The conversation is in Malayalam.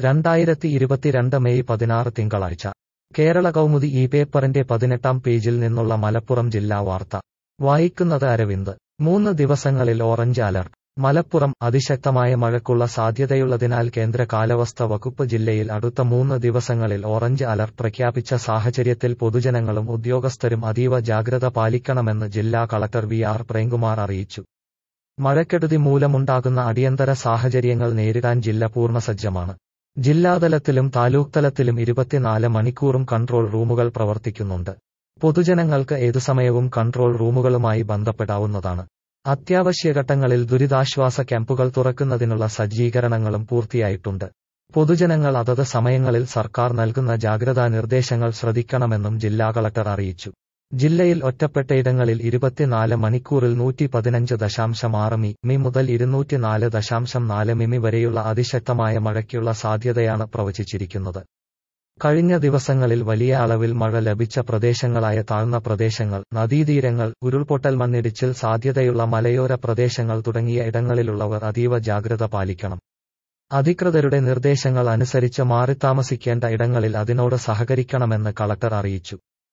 രണ്ടായിരത്തി ഇരുപത്തിരണ്ട് മെയ് പതിനാറ് തിങ്കളാഴ്ച കേരള കൗമുദി ഈ പേപ്പറിന്റെ പതിനെട്ടാം പേജിൽ നിന്നുള്ള മലപ്പുറം ജില്ലാ വാർത്ത വായിക്കുന്നത് അരവിന്ദ് മൂന്ന് ദിവസങ്ങളിൽ ഓറഞ്ച് അലർട്ട് മലപ്പുറം അതിശക്തമായ മഴയ്ക്കുള്ള സാധ്യതയുള്ളതിനാൽ കേന്ദ്ര കാലാവസ്ഥ വകുപ്പ് ജില്ലയിൽ അടുത്ത മൂന്ന് ദിവസങ്ങളിൽ ഓറഞ്ച് അലർട്ട് പ്രഖ്യാപിച്ച സാഹചര്യത്തിൽ പൊതുജനങ്ങളും ഉദ്യോഗസ്ഥരും അതീവ ജാഗ്രത പാലിക്കണമെന്ന് ജില്ലാ കളക്ടർ വി ആർ പ്രേംകുമാർ അറിയിച്ചു മഴക്കെടുതി മൂലമുണ്ടാകുന്ന അടിയന്തര സാഹചര്യങ്ങൾ നേരിടാൻ ജില്ല പൂർണ്ണസജ്ജമാണ് ജില്ലാതലത്തിലും താലൂക്ക് തലത്തിലും ഇരുപത്തിനാല് മണിക്കൂറും കൺട്രോൾ റൂമുകൾ പ്രവർത്തിക്കുന്നുണ്ട് പൊതുജനങ്ങൾക്ക് ഏതുസമയവും കൺട്രോൾ റൂമുകളുമായി ബന്ധപ്പെടാവുന്നതാണ് അത്യാവശ്യഘട്ടങ്ങളിൽ ദുരിതാശ്വാസ ക്യാമ്പുകൾ തുറക്കുന്നതിനുള്ള സജ്ജീകരണങ്ങളും പൂർത്തിയായിട്ടുണ്ട് പൊതുജനങ്ങൾ അതത് സമയങ്ങളിൽ സർക്കാർ നൽകുന്ന ജാഗ്രതാ നിർദ്ദേശങ്ങൾ ശ്രദ്ധിക്കണമെന്നും ജില്ലാ കളക്ടർ അറിയിച്ചു ജില്ലയിൽ ഒറ്റപ്പെട്ടയിടങ്ങളിൽ ഇരുപത്തിനാല് മണിക്കൂറിൽ നൂറ്റി പതിനഞ്ച് ദശാംശം ആറ് മി മി മുതൽ ഇരുന്നൂറ്റിനാല് ദശാംശം നാല് മിമി വരെയുള്ള അതിശക്തമായ മഴയ്ക്കുള്ള സാധ്യതയാണ് പ്രവചിച്ചിരിക്കുന്നത് കഴിഞ്ഞ ദിവസങ്ങളിൽ വലിയ അളവിൽ മഴ ലഭിച്ച പ്രദേശങ്ങളായ താഴ്ന്ന പ്രദേശങ്ങൾ നദീതീരങ്ങൾ ഉരുൾപൊട്ടൽ മണ്ണിടിച്ചിൽ സാധ്യതയുള്ള മലയോര പ്രദേശങ്ങൾ തുടങ്ങിയ ഇടങ്ങളിലുള്ളവർ അതീവ ജാഗ്രത പാലിക്കണം അധികൃതരുടെ നിർദ്ദേശങ്ങൾ അനുസരിച്ച് മാറിത്താമസിക്കേണ്ട ഇടങ്ങളിൽ അതിനോട് സഹകരിക്കണമെന്ന് കളക്ടർ അറിയിച്ചു